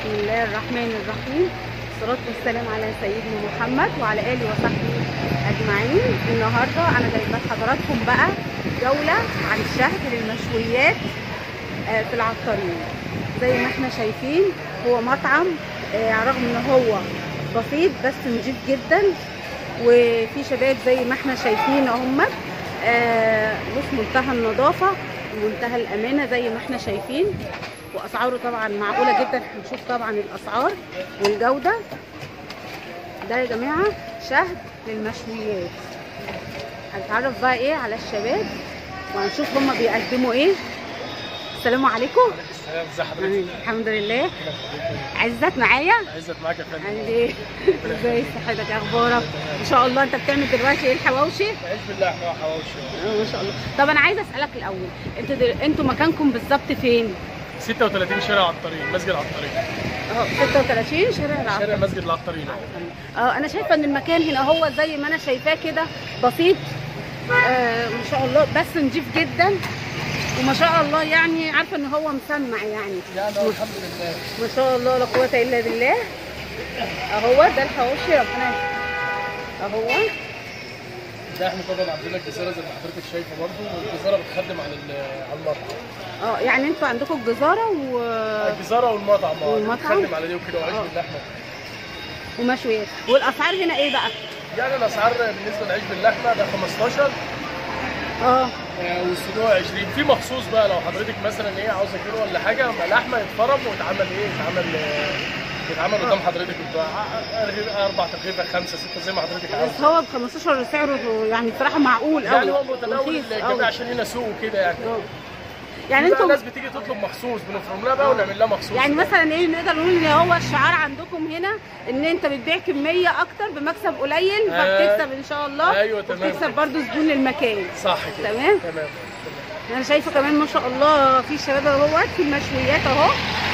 بسم الله الرحمن الرحيم والصلاة والسلام على سيدنا محمد وعلى آله وصحبه أجمعين النهاردة أنا جايبة لحضراتكم بقى جولة عن الشهد للمشويات آه، في العطارين زي ما احنا شايفين هو مطعم آه، رغم ان هو بسيط بس نضيف جدا وفي شباب زي ما احنا شايفين هم بص منتهى النظافة ومنتهى الأمانة زي ما احنا شايفين وأسعاره طبعا معقولة جدا هنشوف طبعا الأسعار والجودة ده يا جماعة شهد للمشويات هنتعرف بقى ايه على الشباب وهنشوف هما بيقدموا ايه السلام عليكم السلام ازي حضرتك؟ الحمد لله عزت معايا عزت معاك يا فندم عامل ايه ازاي صحتك اخبارك ان شاء الله انت بتعمل دلوقتي ايه الحواوشي عيش باللحمه وحواوشي آه، ما شاء الله طب انا عايزه اسالك الاول انتوا دل... انتوا مكانكم بالظبط فين 36 شارع على الطريق مسجد على الطريق اه 36 شارع العصر شارع مسجد العطارين اه انا شايفه ان المكان هنا هو زي ما انا شايفاه كده بسيط آه ما شاء الله بس نضيف جدا وما شاء الله يعني عارفه ان هو مسمع يعني يعني الحمد لله ما شاء الله لا قوه الا بالله اهو ده الحواوشي ربنا اهو ده احنا طبعا عندنا الجزيره زي ما حضرتك شايفه برضه والجزيره بتخدم على ال- على المطعم اه يعني انتوا عندكم الجزاره و... الجزيره والمطعم اه والمطعم؟ بتخدم على دي وكده وعيش آه. باللحمه ومشويات والاسعار هنا ايه بقى يعني الاسعار بالنسبه للعيش باللحمه ده 15 اه آه، والصدوع 20 في مخصوص بقى لو حضرتك مثلا ايه عاوزه كيلو ولا حاجه لحمه يتفرم ويتعمل ايه يتعمل آه، يتعمل قدام حضرتك بقى اربع ترغيفه خمسه سته زي ما حضرتك عاوزه بس هو ب 15 سعره يعني بصراحه معقول قوي يعني هو متناول رخيص الجميع قوي. عشان هنا سوق وكده يعني آه. يعني في بقى انتوا ناس بتيجي تطلب مخصوص بنفرم لها بقى ونعمل لها مخصوص يعني مثلا ايه نقدر نقول ان هو الشعار عندكم هنا ان انت بتبيع كميه اكتر بمكسب قليل آه. فبتكسب ان شاء الله أيوة، تمام. وبتكسب برضو زبون المكان صح كده تمام. تمام تمام انا شايفه كمان ما شاء الله في شباب اهوت في المشويات اهو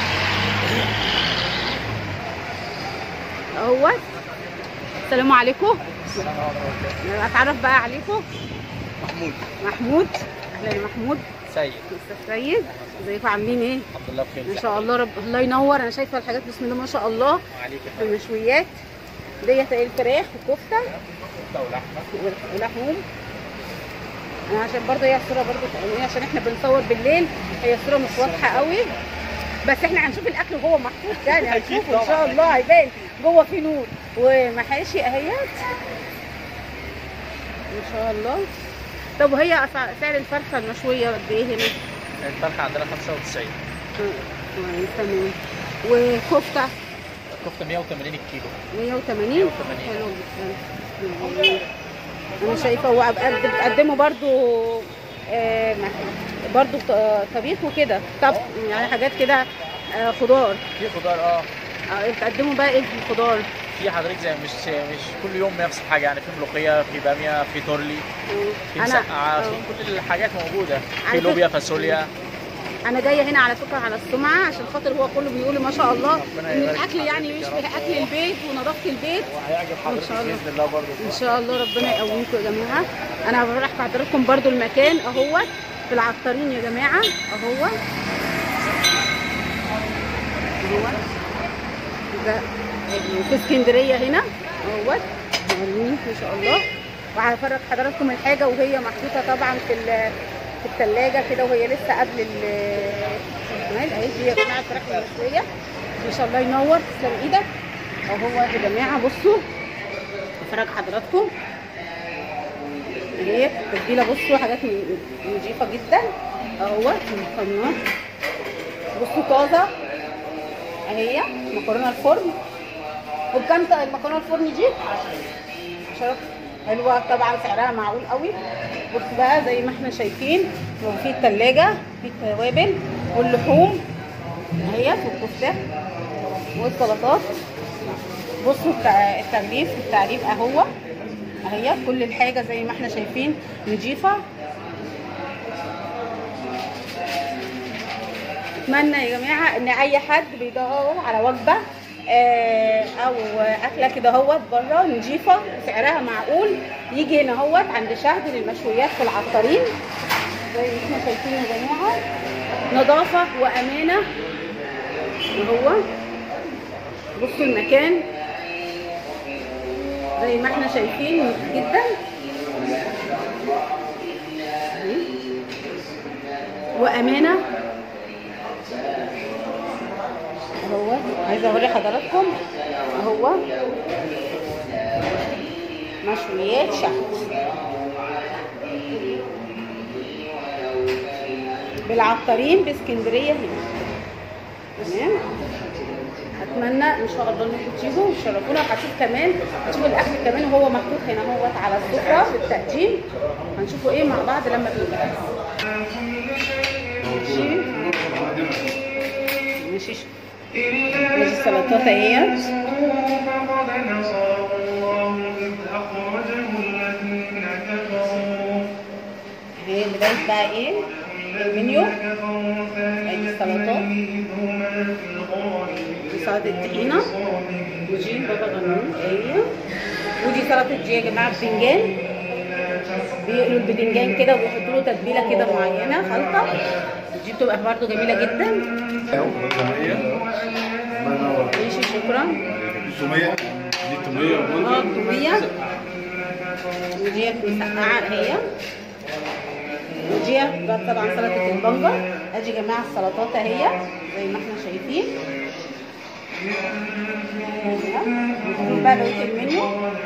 اهوت السلام عليكم أنا اتعرف بقى عليكم محمود محمود اهلا يا محمود سيد استاذ سيد ازيكم عاملين ايه الحمد لله بخير ما شاء الله رب الله ينور انا شايفه الحاجات بسم الله ما شاء الله عليك في المشويات ديت ايه الفراخ والكفته كفته ولحمه ولحوم انا عشان برضه هي الصوره برضه يعني عشان احنا بنصور بالليل هي الصوره مش واضحه قوي بس احنا هنشوف الاكل وهو محطوط يعني أكيد هنشوفه ان طبعاً. شاء الله هيبان جوه في نور ومحاشي اهيت ان شاء الله طب وهي أسع- سعر الفرخه المشويه قد ايه هنا؟ الفرخه عندنا 95 آه، تمام وكفته الكفته 180 الكيلو 180 180. حلو جدا انا شايفه هو بقد- بتقدموا برضو آه، مع- برضو ط- طبيخ وكده طب يعني حاجات كده آه، خضار في خضار اه آه، بتقدموا بقى ايه في الخضار في حضرتك زي مش مش كل يوم نفس الحاجه يعني في ملوخيه في باميه في تورلي في انا مسقعه آه، في كل الحاجات موجوده على في لوبيا فكرة- فاصوليا انا جايه هنا على فكره على السمعه عشان خاطر هو كله بيقول ما شاء الله ربنا ان يبارك الاكل في يعني حضرتك يا يشبه رب. اكل البيت ونظافه البيت وهيعجب حضرتك شاء الله. باذن الله برضه ان شاء الله ربنا يقويكم يا جماعه انا بروح حضراتكم برضو المكان اهو في العطارين يا جماعه اهو اهو ده في اسكندريه هنا اهو موريني ما شاء الله وهفرج حضراتكم الحاجه وهي محطوطه طبعا في ال- في الثلاجه كده وهي لسه قبل ال الكمال اهي دي يا جماعه الفراخ المشويه ما شاء الله ينور تسلم ايدك اهو يا جماعه بصوا افرج حضراتكم اهي تتبيله بصوا حاجات نظيفه جدا اهو من القناه بصوا طازه اهي مكرونه الفرن وبكام ط- المكرونه الفرن دي؟ 10 حلوه طبعا سعرها معقول قوي بصوا بقى زي ما احنا شايفين وفي التلاجة في التوابل واللحوم اهي والكفتات والسلطات بصوا التع- التغليف التعريف اهو اهي كل الحاجه زي ما احنا شايفين نضيفه اتمنى يا جماعه ان اي حد بيدور على وجبه آه، او اكله كده اهوت بره نضيفه وسعرها معقول يجي هنا اهوت عند شهد للمشويات في العطارين زي ما احنا شايفين يا جماعه نظافه وامانه وهو بصوا المكان زي ما احنا شايفين نضيف جدا وامانه اهو عايزه اوري حضراتكم اهو مشويات شحت بالعطارين باسكندريه هنا تمام اتمنى ان شاء الله انكم تيجوا وتشرفونا وهتشوف كمان هتشوفوا الاكل كمان وهو محطوط هنا اهوت على السفره في التقديم هنشوفوا ايه مع بعض لما بيجهز ماشي ماشي ماشي السلطات اهي فقد نصره الله إذ أخرجه الذين كفروا اهي بدايه بقى ايه المنيو كفروا ثاني السلطات إذهما في الغار دي سلطه الطحينه ودي بابا غنوج ايوه ودي سلطه دي يا جماعه بتنجان بيقلوا البتنجان كده وبيحطوا له تتبيله كده معينه خلطه دي بتبقى برضه جميله جدا ماشي شكرا تومية دي تومية اه الطوبيه ودي مسقعه هي ودي بقى طبعا سلطه البنجر ادي يا جماعه السلطات اهي زي ما احنا شايفين ندخل بقى بقيه المنيو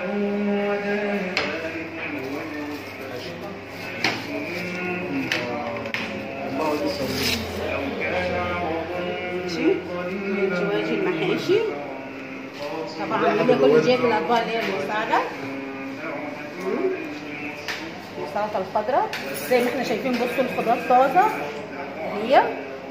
ماشي ماشي المحاشي طبعا اللي هي كل دي الاطباق اللي هي المساعده مم. السلطه الخضراء زي ما احنا شايفين بصوا الخضار طازه هي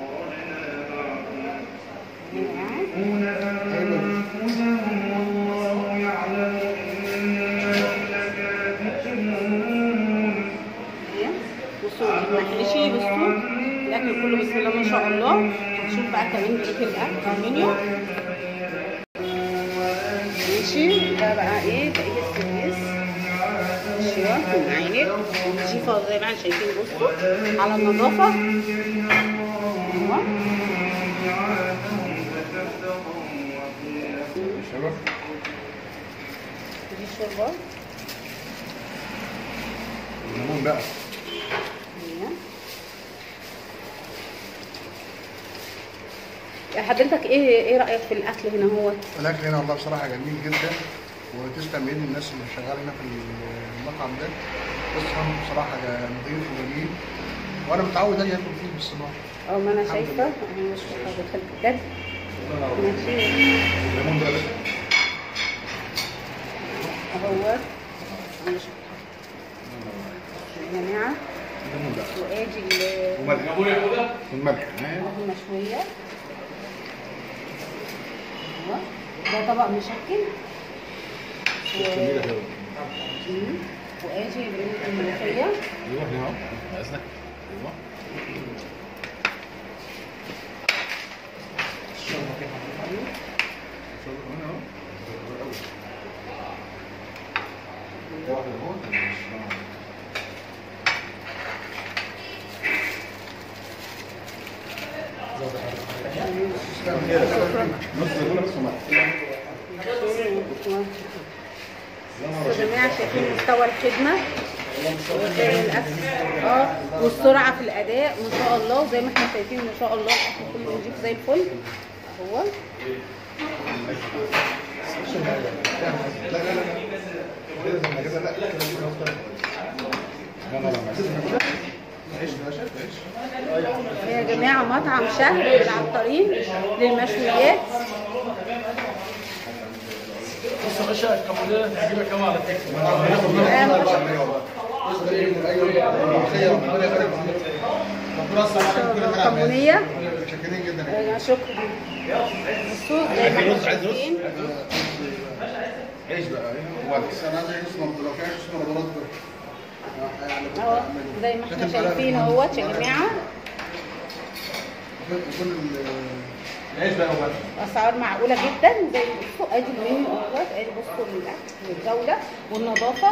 هي. بصوا المحاشي بصوا الاكل كله بسم الله ما شاء الله هنشوف بقى كمان بقيه الاكل المنيو ماشي ده بقى ايه بقيه السيرفيس الشيران والمعالق والنظيفه زي ما احنا شايفين بصوا على النظافه ايوه دي الشوربه الليمون بقى هي. حضرتك ايه ايه رايك في الاكل هنا هو الاكل هنا والله بصراحه جميل جدا وتسلم ايد الناس اللي شغاله هنا في المطعم ده بص بصراحه نظيف وجميل وانا متعود اني اكل فيه باستمرار اه ما انا الحمد شايفه لله. اهي مش بجد بجد ماشي الليمون ده بس اهو مش يا جماعه الليمون ده وادي ال- وملح والملح اهي مشويه اهو ده طبق مشكل جميله و... قوي مم. وادي الملوخيه ايوه هنا اهو اذنك ايوه الشوربه كمان اهو قوي واحده اهو نص زيتونه بس وملح يا جماعه شايفين مستوى الخدمه والاكل اه والسرعه في الاداء ما شاء الله زي ما احنا شايفين ما شاء الله الاكل كله نضيف زي الفل هو لا لا لا كده زي ما كده لا كده كده مختلف لا لا لا عيش يا باشا عيش يا جماعه مطعم شهر بالعطارين للمشويات بص يا باشا الكابوليه هتجيبك قوي على فكره كمونيه شاكرين جدا يا شكرا بصوا زي ما احنا شايفين عيش بقى بس انا عايز اسمه لو في عيش اسمه رمضان اهو زي ما احنا شايفين اهوت يا جماعه كل العيش بقى وبس اسعار معقوله جدا زي بصوا ادي المنيو اهوت ادي بصوا الاكل والجوده والنظافه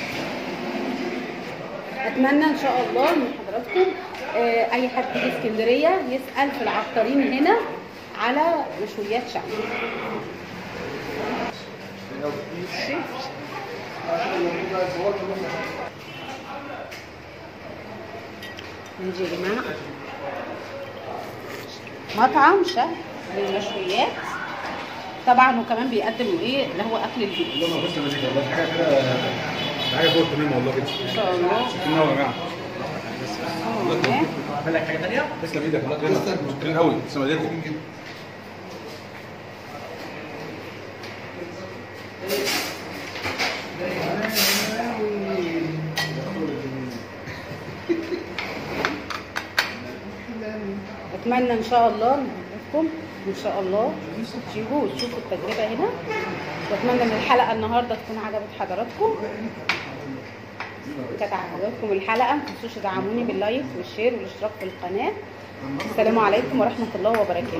اتمنى ان شاء الله من حضراتكم آه، اي حد يجي اسكندريه يسال في العطارين هنا على مشويات شعبي ماشي. نجي يا جماعه مطعم شهر للمشويات طبعا وكمان بيقدم ايه اللي هو اكل البيت والله بس مزيكا والله حاجه كده حاجه فوق التمام والله كده ان شاء الله شكرا قوي يا جماعه أوه. اعمل لك حاجه ثانيه تسلم ايدك الله يكرمك شكرا قوي تسلم ايدك اتمنى ان شاء الله نشوفكم ان شاء الله تيجوا وتشوفوا التجربه هنا واتمنى ان الحلقه النهارده تكون عجبت حضراتكم كانت عجبتكم الحلقه ما تنسوش تدعموني باللايك والشير والاشتراك في القناه السلام عليكم ورحمه الله وبركاته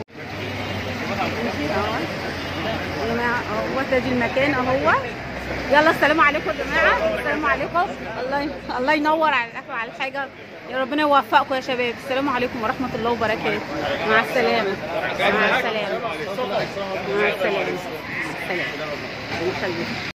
يا جماعه اهو ده دي المكان اهو يلا السلام عليكم يا جماعه السلام عليكم الله ي... الله ينور على الاكل وعلى الحاجه يا ربنا يوفقكم يا شباب السلام عليكم ورحمه الله وبركاته مع السلامه مع السلامه مع السلامه مع السلامه